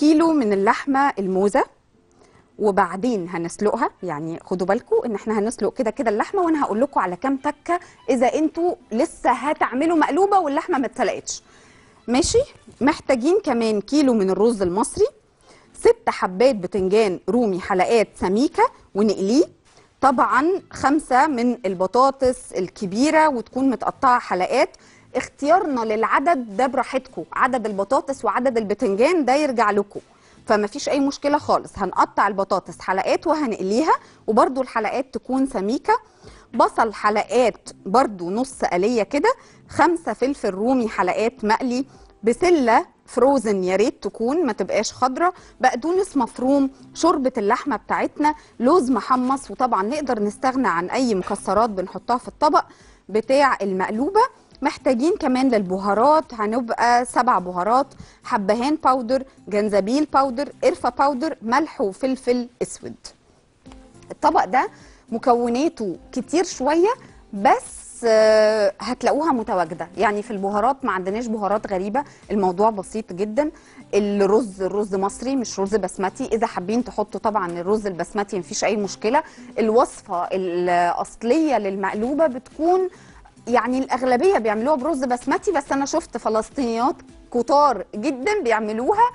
كيلو من اللحمه الموزه وبعدين هنسلقها يعني خدوا بالكم ان احنا هنسلق كده كده اللحمه وانا هقول لكم على كام تكه اذا انتوا لسه هتعملوا مقلوبه واللحمه ما اتسلقتش ماشي محتاجين كمان كيلو من الرز المصري ست حبات بتنجان رومي حلقات سميكه ونقليه طبعا خمسه من البطاطس الكبيره وتكون متقطعه حلقات اختيارنا للعدد ده براحتكم عدد البطاطس وعدد البتنجان ده يرجع لكم فما فيش اي مشكله خالص هنقطع البطاطس حلقات وهنقليها وبرده الحلقات تكون سميكه بصل حلقات برضو نص قليه كده خمسه فلفل رومي حلقات مقلي بسله فروزن يا ريت تكون ما تبقاش خضره بقدونس مفروم شوربه اللحمه بتاعتنا لوز محمص وطبعا نقدر نستغنى عن اي مكسرات بنحطها في الطبق بتاع المقلوبه محتاجين كمان للبهارات هنبقى سبع بهارات حبهان باودر جنزبيل باودر قرفه باودر ملح وفلفل اسود الطبق ده مكوناته كتير شويه بس آه، هتلاقوها متواجده يعني في البهارات ما عندناش بهارات غريبه الموضوع بسيط جدا الرز الرز مصري مش رز بسمتي اذا حابين تحطوا طبعا الرز البسمتي مفيش اي مشكله الوصفه الاصليه للمقلوبه بتكون يعني الاغلبيه بيعملوها برز بسمتي بس انا شفت فلسطينيات كتار جدا بيعملوها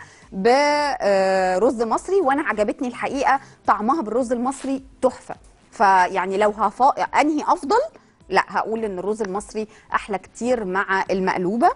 برز مصري وانا عجبتني الحقيقه طعمها بالرز المصري تحفه فيعني لو هفا انهي افضل لا هقول ان الرز المصري احلى كتير مع المقلوبه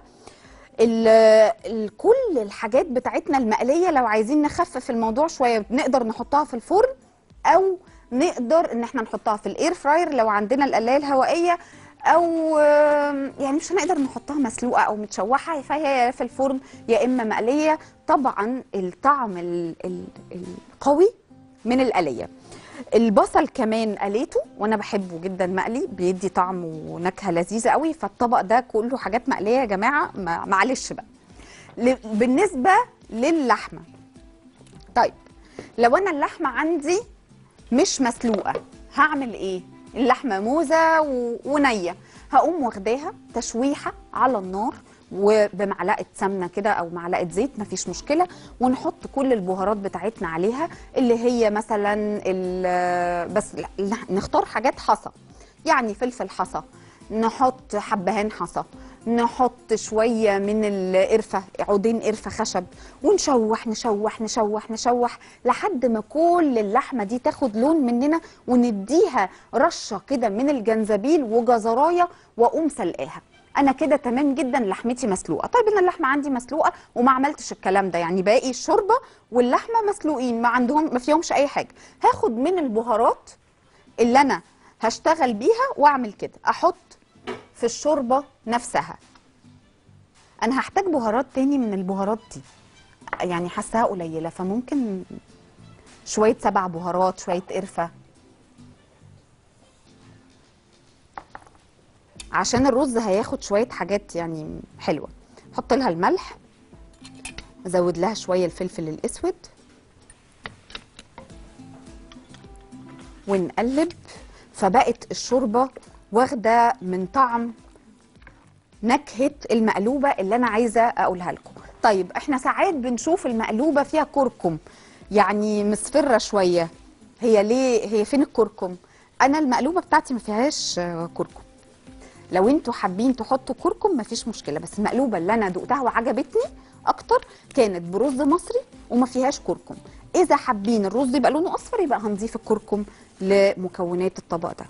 ال- ال- كل الحاجات بتاعتنا المقليه لو عايزين نخفف الموضوع شويه نقدر نحطها في الفرن او نقدر ان احنا نحطها في الاير فراير لو عندنا القلايه الهوائيه او آم، يعني مش هنقدر نحطها مسلوقه او متشوحه فهي يا في الفرن يا اما مقليه طبعا الطعم ال- ال- القوي من القليه البصل كمان قليته وانا بحبه جدا مقلي بيدي طعم ونكهه لذيذه قوي فالطبق ده كله حاجات مقليه يا جماعه ما- معلش بقى ل- بالنسبه للحمه طيب لو انا اللحمه عندي مش مسلوقه هعمل ايه اللحمه موزه و- ونيه هقوم واخداها تشويحه على النار وبمعلقه سمنه كده او معلقه زيت مفيش مشكله ونحط كل البهارات بتاعتنا عليها اللي هي مثلا ال- بس لا لا، نختار حاجات حصى يعني فلفل حصى نحط حبهان حصى نحط شويه من القرفه عودين قرفه خشب ونشوح نشوح نشوح نشوح لحد ما كل اللحمه دي تاخد لون مننا ونديها رشه كده من الجنزبيل وجزرايه واقوم سلقاها انا كده تمام جدا لحمتي مسلوقه طيب انا اللحمه عندي مسلوقه وما عملتش الكلام ده يعني باقي الشوربه واللحمه مسلوقين ما عندهم ما فيهمش اي حاجه هاخد من البهارات اللي انا هشتغل بيها واعمل كده احط في الشوربه نفسها انا هحتاج بهارات تاني من البهارات دي يعني حاساها قليله فممكن شويه سبع بهارات شويه قرفه عشان الرز هياخد شويه حاجات يعني حلوه احط لها الملح ازود لها شويه الفلفل الاسود ونقلب فبقت الشوربه واخده من طعم نكهه المقلوبه اللي انا عايزه اقولها لكم طيب احنا ساعات بنشوف المقلوبه فيها كركم يعني مصفره شويه هي ليه هي فين الكركم انا المقلوبه بتاعتي ما فيهاش آه، كركم لو انتوا حابين تحطوا كركم مفيش مشكله بس المقلوبه اللي انا دقتها وعجبتني اكتر كانت برز مصري وما فيهاش كركم اذا حابين الرز يبقى لونه اصفر يبقى هنضيف الكركم لمكونات الطبق ده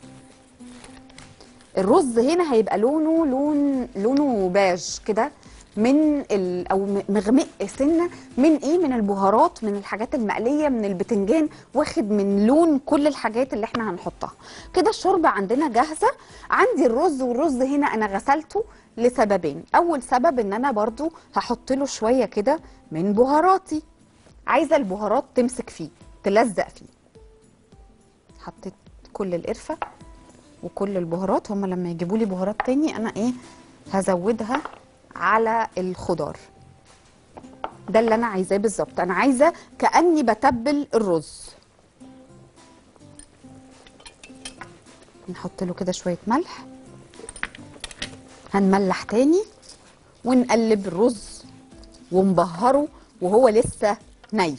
الرز هنا هيبقى لونه لون لونه باج كده من ال او م- مغمق سنه من ايه من البهارات من الحاجات المقليه من البتنجان واخد من لون كل الحاجات اللي احنا هنحطها كده الشوربه عندنا جاهزه عندي الرز والرز هنا انا غسلته لسببين اول سبب ان انا برضو هحط له شويه كده من بهاراتي عايزه البهارات تمسك فيه تلزق فيه حطيت كل القرفه وكل البهارات هم لما يجيبوا لي بهارات تاني انا ايه هزودها على الخضار ده اللي انا عايزاه بالظبط انا عايزه كاني بتبل الرز نحط له كده شويه ملح هنملح تاني ونقلب الرز ونبهره وهو لسه ني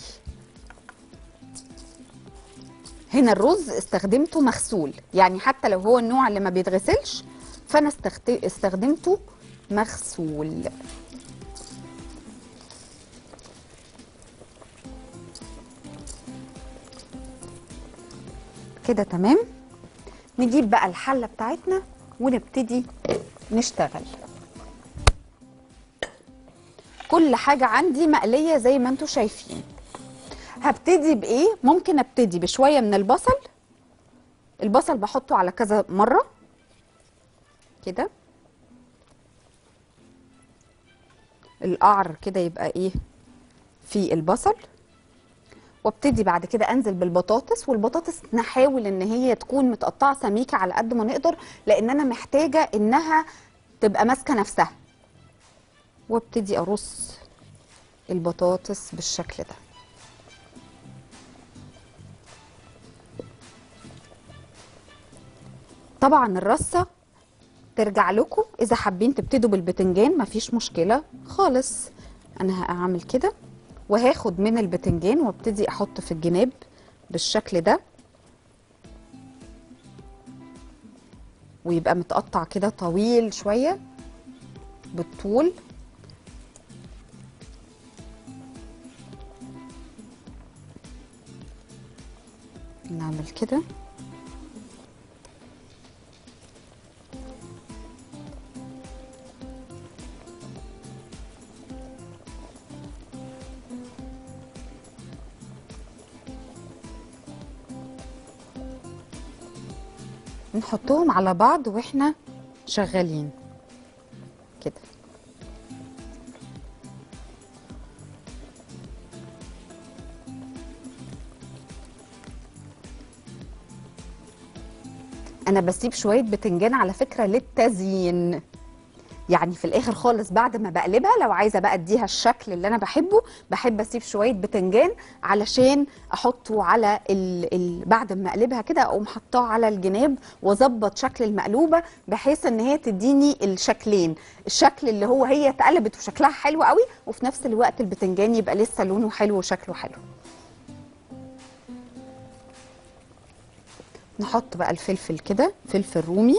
هنا الرز استخدمته مغسول يعني حتى لو هو النوع اللي ما بيتغسلش فانا استخت- استخدمته مغسول كده تمام نجيب بقى الحله بتاعتنا ونبتدي نشتغل كل حاجه عندي مقليه زي ما انتم شايفين هبتدي بايه ممكن ابتدي بشويه من البصل البصل بحطه على كذا مره كده القعر كده يبقى ايه في البصل وابتدي بعد كده انزل بالبطاطس والبطاطس نحاول ان هي تكون متقطعه سميكه على قد ما نقدر لان انا محتاجه انها تبقى ماسكه نفسها وابتدي ارص البطاطس بالشكل ده طبعا الرصه ترجع لكم اذا حابين تبتدوا بالبتنجان مفيش مشكله خالص انا هعمل كده وهاخد من البتنجان وابتدي احط في الجناب بالشكل ده ويبقى متقطع كده طويل شويه بالطول نعمل كده نحطهم على بعض واحنا شغالين كده انا بسيب شويه بتنجان على فكره للتزيين يعني في الاخر خالص بعد ما بقلبها لو عايزه بقى اديها الشكل اللي انا بحبه بحب اسيب شويه بتنجان علشان احطه على ال... ال... بعد ما اقلبها كده اقوم حطاه على الجناب واظبط شكل المقلوبه بحيث ان هي تديني الشكلين الشكل اللي هو هي اتقلبت وشكلها حلو قوي وفي نفس الوقت البتنجان يبقى لسه لونه حلو وشكله حلو نحط بقى الفلفل كده فلفل رومي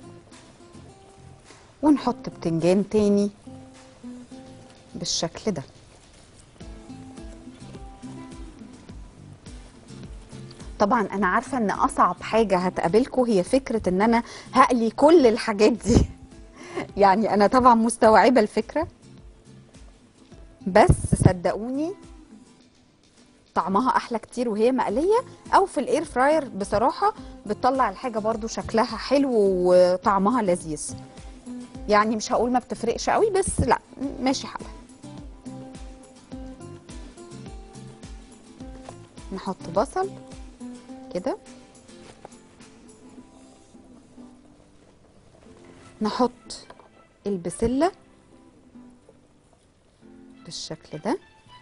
ونحط بتنجان تاني بالشكل ده طبعا انا عارفه ان اصعب حاجه هتقابلكم هي فكره ان انا هقلي كل الحاجات دي يعني انا طبعا مستوعبه الفكره بس صدقوني طعمها احلى كتير وهي مقليه او في الاير فراير بصراحه بتطلع الحاجه برضو شكلها حلو وطعمها لذيذ يعني مش هقول ما بتفرقش قوي بس لا ماشي حالها نحط بصل كده نحط البسلة بالشكل ده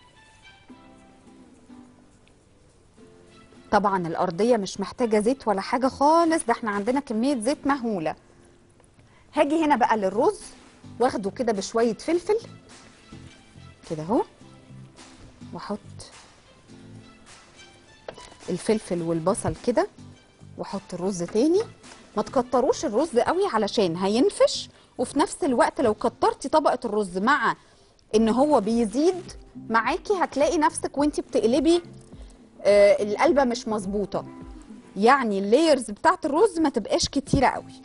طبعا الأرضية مش محتاجة زيت ولا حاجة خالص ده احنا عندنا كمية زيت مهولة هاجي هنا بقى للرز واخده كده بشويه فلفل كده اهو واحط الفلفل والبصل كده واحط الرز تاني ما تكتروش الرز قوي علشان هينفش وفي نفس الوقت لو كترتي طبقه الرز مع ان هو بيزيد معاكي هتلاقي نفسك وانتي بتقلبي آه القلبه مش مظبوطه يعني اللايرز بتاعت الرز ما تبقاش كتيره قوي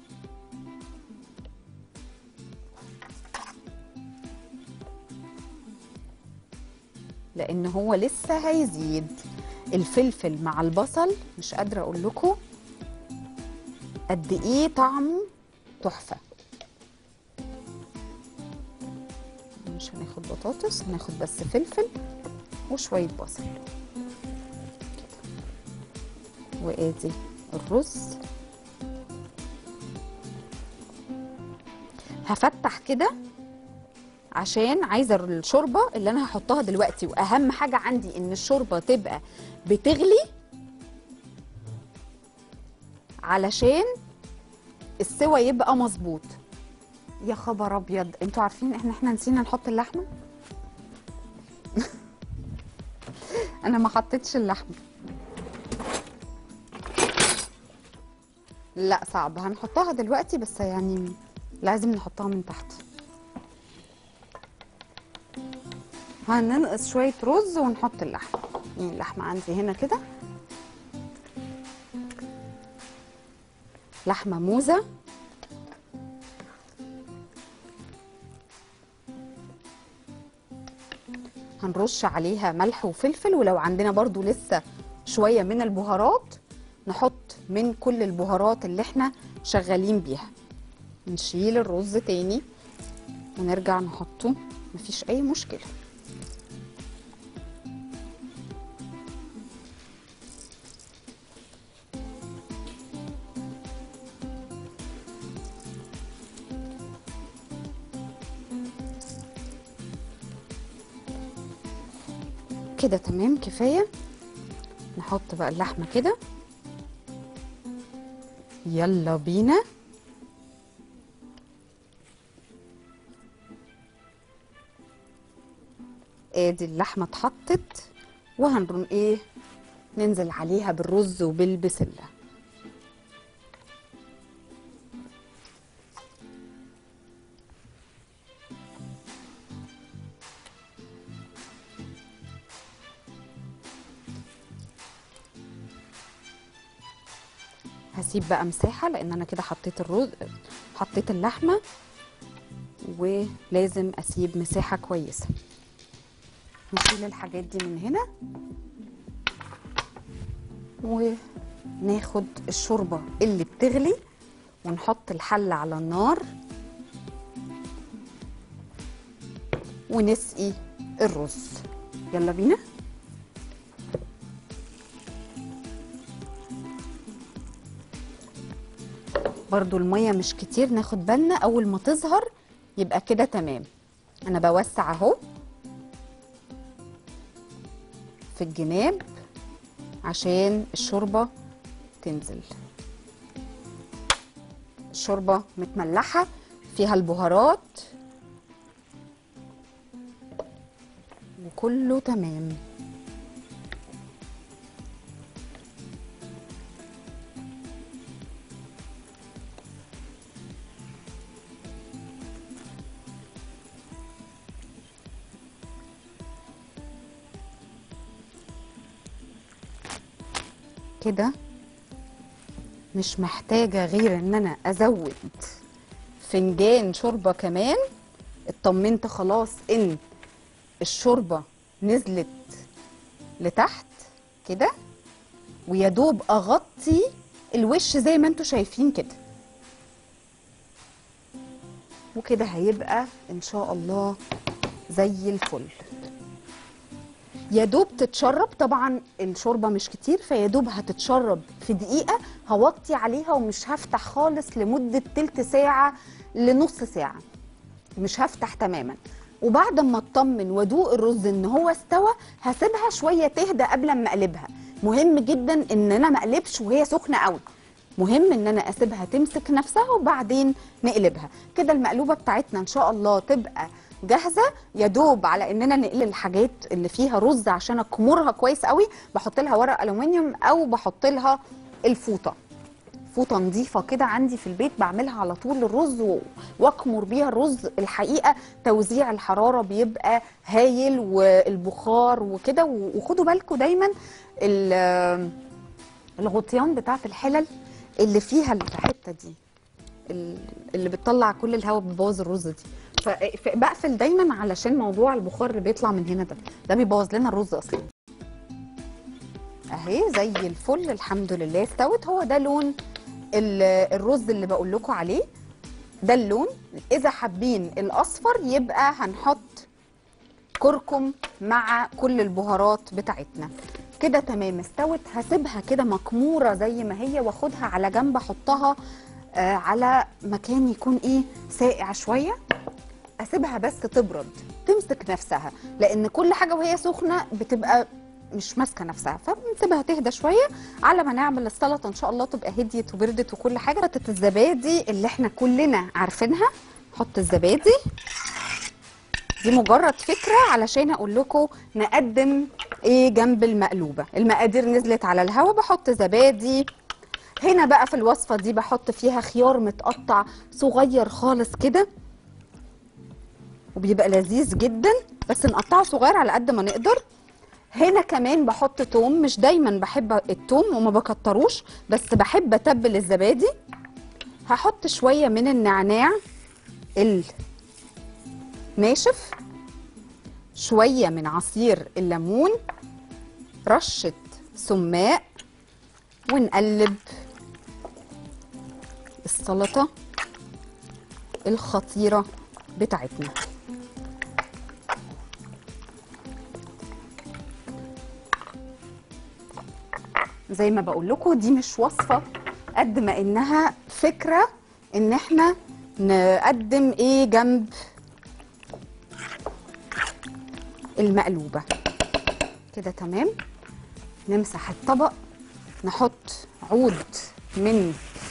لان هو لسه هيزيد الفلفل مع البصل مش قادره اقول لكم قد ايه طعمه تحفه مش هناخد بطاطس هناخد بس فلفل وشويه بصل كده. وادي الرز هفتح كده عشان عايزه الشوربه اللي انا هحطها دلوقتي واهم حاجه عندي ان الشوربه تبقى بتغلي علشان السوى يبقى مظبوط يا خبر ابيض انتوا عارفين احنا احنا نسينا نحط اللحمه انا ما حطيتش اللحمه لا صعب هنحطها دلوقتي بس يعني لازم نحطها من تحت هننقص شويه رز ونحط اللحمه يعني اللحمه عندي هنا كده لحمه موزه هنرش عليها ملح وفلفل ولو عندنا برضو لسه شوية من البهارات نحط من كل البهارات اللي احنا شغالين بيها نشيل الرز تاني ونرجع نحطه مفيش اي مشكلة كده تمام كفايه نحط بقى اللحمه كده يلا بينا ادي اللحمه اتحطت وهنرم ايه ننزل عليها بالرز وبالبسله هسيب بقى مساحة لأن أنا كده حطيت الرز حطيت اللحمة ولازم أسيب مساحة كويسة نشيل الحاجات دي من هنا وناخد الشوربة اللي بتغلي ونحط الحلة على النار ونسقي الرز يلا بينا برضو المية مش كتير ناخد بالنا أول ما تظهر يبقى كده تمام أنا بوسع أهو في الجناب عشان الشوربة تنزل الشوربة متملحة فيها البهارات وكله تمام كده مش محتاجة غير ان انا ازود فنجان شوربة كمان اطمنت خلاص ان الشوربة نزلت لتحت كده ويا دوب اغطي الوش زي ما انتوا شايفين كده وكده هيبقى ان شاء الله زي الفل يا دوب تتشرب طبعا الشوربه مش كتير فيا دوب هتتشرب في دقيقه هوطي عليها ومش هفتح خالص لمده تلت ساعه لنص ساعه مش هفتح تماما وبعد ما اطمن وادوق الرز ان هو استوى هسيبها شويه تهدى قبل ما اقلبها مهم جدا ان انا ما اقلبش وهي سخنه قوي مهم ان انا اسيبها تمسك نفسها وبعدين نقلبها كده المقلوبه بتاعتنا ان شاء الله تبقى جاهزه يا دوب على اننا نقل الحاجات اللي فيها رز عشان اكمرها كويس قوي بحط لها ورق الومنيوم او بحط لها الفوطه فوطه نظيفه كده عندي في البيت بعملها على طول للرز و- واكمر بيها الرز الحقيقه توزيع الحراره بيبقى هايل والبخار وكده و- وخدوا بالكم دايما ال- الغطيان بتاعت الحلل اللي فيها الحته دي ال- اللي بتطلع كل الهواء بتبوظ الرز دي ف- فبقفل دايما علشان موضوع البخار اللي بيطلع من هنا ده ده بيبوظ لنا الرز اصلا اهي زي الفل الحمد لله استوت هو ده لون ال- الرز اللي بقول لكم عليه ده اللون اذا حابين الاصفر يبقى هنحط كركم مع كل البهارات بتاعتنا كده تمام استوت هسيبها كده مكموره زي ما هي واخدها على جنب احطها آه على مكان يكون ايه ساقع شويه اسيبها بس تبرد تمسك نفسها لان كل حاجه وهي سخنه بتبقى مش ماسكه نفسها فبنسيبها تهدى شويه على ما نعمل السلطه ان شاء الله تبقى هديت وبردت وكل حاجه سلطه الزبادي اللي احنا كلنا عارفينها حط الزبادي دي مجرد فكره علشان اقول لكم نقدم ايه جنب المقلوبه المقادير نزلت على الهوا بحط زبادي هنا بقى في الوصفه دي بحط فيها خيار متقطع صغير خالص كده وبيبقى لذيذ جدا بس نقطعه صغير على قد ما نقدر هنا كمان بحط توم مش دايما بحب التوم وما بكتروش بس بحب اتبل الزبادي هحط شويه من النعناع الناشف شويه من عصير الليمون رشه سماق ونقلب السلطه الخطيره بتاعتنا زي ما بقول لكم دي مش وصفه قد ما انها فكره ان احنا نقدم ايه جنب المقلوبه كده تمام نمسح الطبق نحط عود من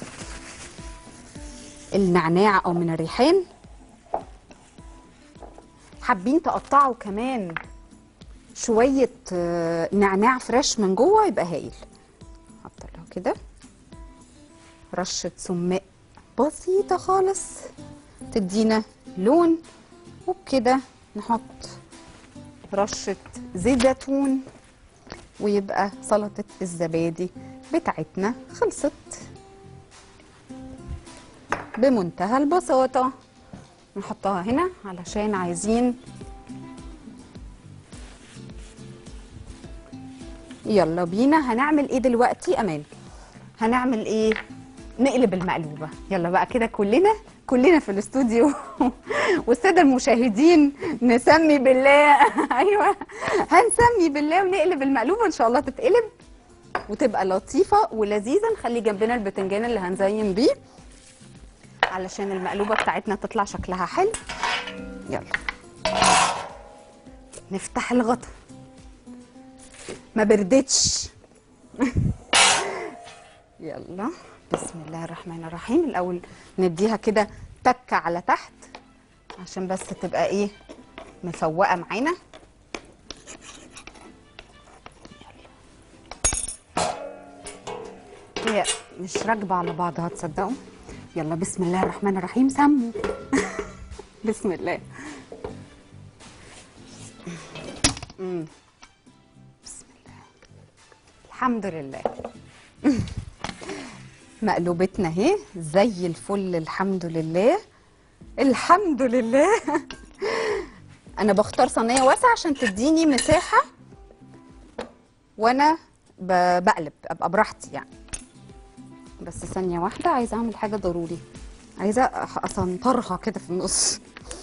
النعناع او من الريحان حابين تقطعوا كمان شويه آه، نعناع فريش من جوه يبقى هايل حط له كده رشه سماق بسيطه خالص تدينا لون وبكده نحط رشه زيت زيتون ويبقى سلطه الزبادي بتاعتنا خلصت بمنتهى البساطه نحطها هنا علشان عايزين يلا بينا هنعمل ايه دلوقتي امان هنعمل ايه نقلب المقلوبه يلا بقى كده كلنا كلنا في الاستوديو والساده المشاهدين نسمي بالله ايوه هنسمي بالله ونقلب المقلوبه ان شاء الله تتقلب وتبقى لطيفه ولذيذه نخلي جنبنا البتنجان اللي هنزين بيه علشان المقلوبه بتاعتنا تطلع شكلها حلو يلا نفتح الغطا ما بردتش يلا بسم الله الرحمن الرحيم الاول نديها كده تكه على تحت عشان بس تبقى ايه مفوقه معانا هي مش راكبه على بعضها تصدقوا يلا بسم الله الرحمن الرحيم سموا بسم الله مم. بسم الله الحمد لله مقلوبتنا اهي زي الفل الحمد لله الحمد لله انا بختار صينيه واسعه عشان تديني مساحه وانا ب- بقلب ابقى براحتي يعني بس ثانيه واحده عايزه اعمل حاجه ضروري عايزه أح- اسنطرها كده في النص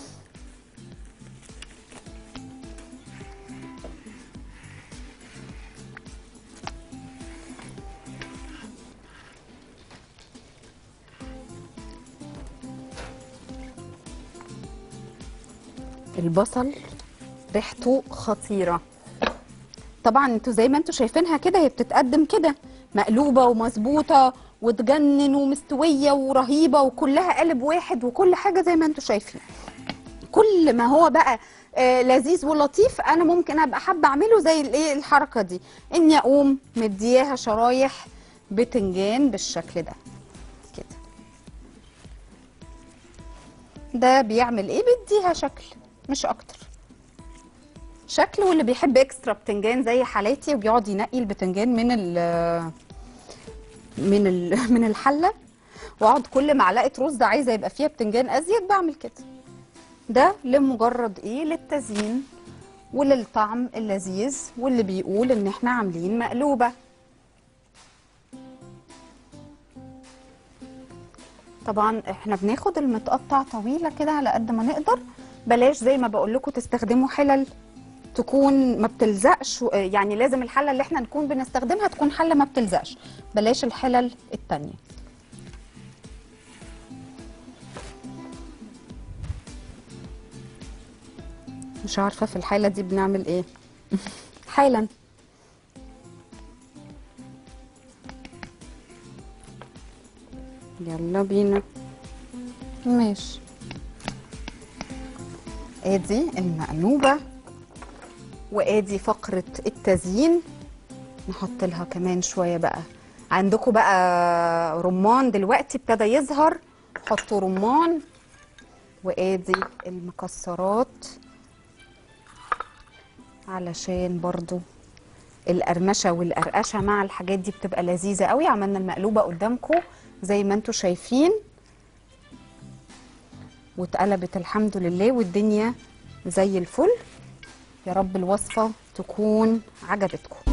البصل ريحته خطيره طبعا انتوا زي ما انتوا شايفينها كده هي بتتقدم كده مقلوبه ومظبوطه وتجنن ومستويه ورهيبه وكلها قالب واحد وكل حاجه زي ما انتوا شايفين كل ما هو بقى آه لذيذ ولطيف انا ممكن ابقى حابه اعمله زي الايه الحركه دي اني اقوم مدياها شرايح بتنجان بالشكل ده كده ده بيعمل ايه بيديها شكل مش اكتر شكل واللي بيحب اكسترا بتنجان زي حالاتي وبيقعد ينقي البتنجان من ال من ال من الحله واقعد كل معلقه رز عايزه يبقى فيها بتنجان ازيد بعمل كده ده لمجرد ايه للتزيين وللطعم اللذيذ واللي بيقول ان احنا عاملين مقلوبه طبعا احنا بناخد المتقطع طويله كده على قد ما نقدر بلاش زي ما بقول لكم تستخدموا حلل تكون ما بتلزقش يعني لازم الحله اللي احنا نكون بنستخدمها تكون حله ما بتلزقش بلاش الحلل التانية مش عارفه في الحاله دي بنعمل ايه حالا يلا بينا ماشي ادي المقلوبه وادي فقره التزيين نحط لها كمان شويه بقى عندكم بقى رمان دلوقتي ابتدى يظهر حطوا رمان وادي المكسرات علشان برضو القرمشه والقرقشه مع الحاجات دي بتبقى لذيذه قوي عملنا المقلوبه قدامكم زي ما انتم شايفين واتقلبت الحمد لله والدنيا زي الفل يا رب الوصفه تكون عجبتكم